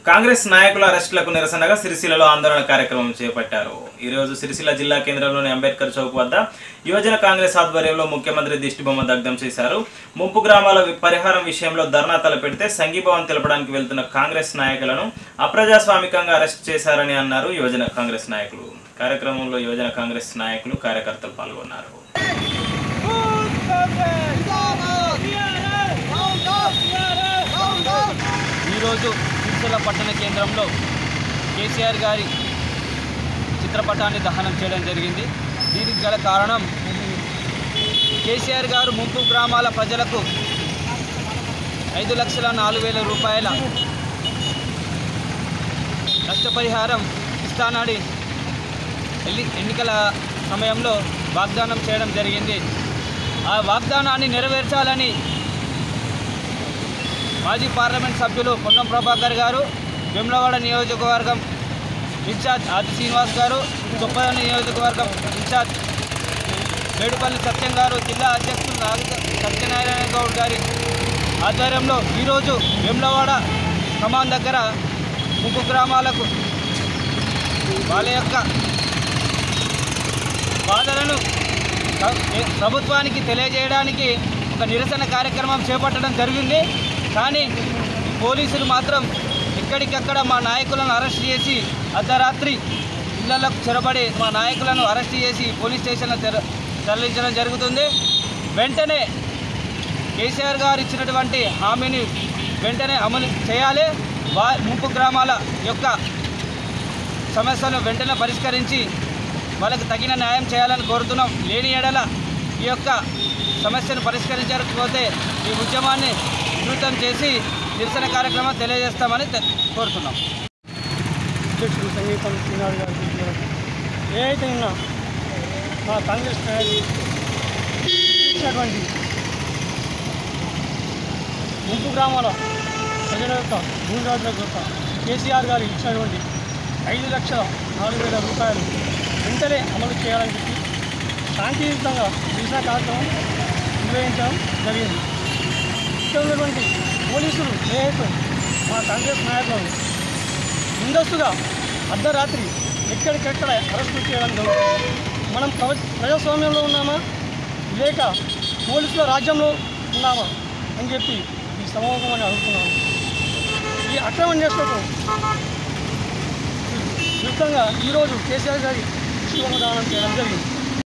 కాంగ్రెస్ నాయకుల అరెస్టులకు నిరసనగా సిరిసిల్లలో ఆందోళన కార్యక్రమం చేపట్టారు ఈ రోజు సిరిసిల్ల జిల్లా కేంద్రంలోని అంబేద్కర్ చౌక్ వద్ద యువజన కాంగ్రెస్ ఆధ్వర్యంలో ముఖ్యమంత్రి దిష్టిబొమ్మ దగ్ధం చేశారు ముంపు గ్రామాల వి- పరిహారం విషయంలో ధర్నా తలపెడితే సంఘీభావం తెలపడానికి వెళ్తున్న కాంగ్రెస్ నాయకులను అప్రజాస్వామికంగా అరెస్ట్ చేశారని అన్నారు యువజన కాంగ్రెస్ నాయకులు కార్యక్రమంలో యువజన కాంగ్రెస్ నాయకులు కార్యకర్తలు పాల్గొన్నారు ఈరోజు సిరిసిల్ల పట్టణ కేంద్రంలో కేసీఆర్ గారి చిత్రపటాన్ని దహనం చేయడం జరిగింది దీనికి గల కారణం కేసీఆర్ గారు ముంపు గ్రామాల ప్రజలకు ఐదు లక్షల నాలుగు వేల రూపాయల నష్టపరిహారం ఇస్తానని ఎల్లి ఎన్నికల సమయంలో వాగ్దానం చేయడం జరిగింది ఆ వాగ్దానాన్ని నెరవేర్చాలని మాజీ పార్లమెంట్ సభ్యులు పొన్నం ప్రభాకర్ గారు వెమ్లవాడ నియోజకవర్గం ఇన్ఛార్జ్ ఆది శ్రీనివాస్ గారు చొప్పదండి నియోజకవర్గం ఇన్ఛార్జ్ మేడుపల్లి సత్యం గారు జిల్లా అధ్యక్షులు నాగ సత్యనారాయణ గౌడ్ గారి ఆధ్వర్యంలో ఈరోజు వెమ్లవాడ కమాన్ దగ్గర ముగ్గు గ్రామాలకు వాళ్ళ యొక్క బాధలను ప్ర- ఏ- ప్రభుత్వానికి తెలియజేయడానికి ఒక నిరసన కార్యక్రమం చేపట్టడం జరిగింది కానీ పోలీసులు మాత్రం ఎక్కడికక్కడ మా నాయకులను అరెస్ట్ చేసి అర్ధరాత్రి ఇళ్లకు చొరబడి మా నాయకులను అరెస్ట్ చేసి పోలీస్ స్టేషన్లో తెర తరలించడం జరుగుతుంది వెంటనే కేసీఆర్ గారు ఇచ్చినటువంటి హామీని వెంటనే అమలు చేయాలి వా ముంపు గ్రామాల యొక్క సమస్యలను వెంటనే పరిష్కరించి వాళ్ళకి తగిన న్యాయం చేయాలని కోరుతున్నాం లేని ఎడల ఈ యొక్క సమస్యను పరిష్కరించకపోతే ఈ ఉద్యమాన్ని విస్తృతం చేసి నిరసన కార్యక్రమం తెలియజేస్తామని తె- కోరుతున్నాం అధ్యక్షుడు సంగీతం శ్రీనాథ్ గారి పిలుపునకు ఏదైతే నిన్న మా కాంగ్రెస్ నాయకులు ఇచ్చినటువంటి ముంపు గ్రామాల ప్రజల యొక్క భూమిరాజుల యొక్క కేసీఆర్ గారు ఇచ్చినటువంటి ఐదు లక్షల నాలుగు వేల రూపాయలు వెంటనే అమలు చేయాలని చెప్పి శాంతియుతంగా నిరసన కార్యక్రమం నిర్వహించడం జరిగింది ఇక్కడ ఉన్నటువంటి పోలీసులు ఏదైతే మా కాంగ్రెస్ నాయకులను ముందస్తుగా అర్ధరాత్రి ఎక్కడికెక్కడ అరెస్టు చేయడం జరుగుతుంది మనం ప్రవ ప్రజాస్వామ్యంలో ఉన్నామా లేక పోలీసుల రాజ్యంలో ఉన్నామా అని చెప్పి ఈ సమూహమని అడుగుతున్నాను ఈ అక్రమ నేషలకు విరుద్ధంగా ఈరోజు కేసీఆర్ గారి విశ్వదానం చేయడం జరిగింది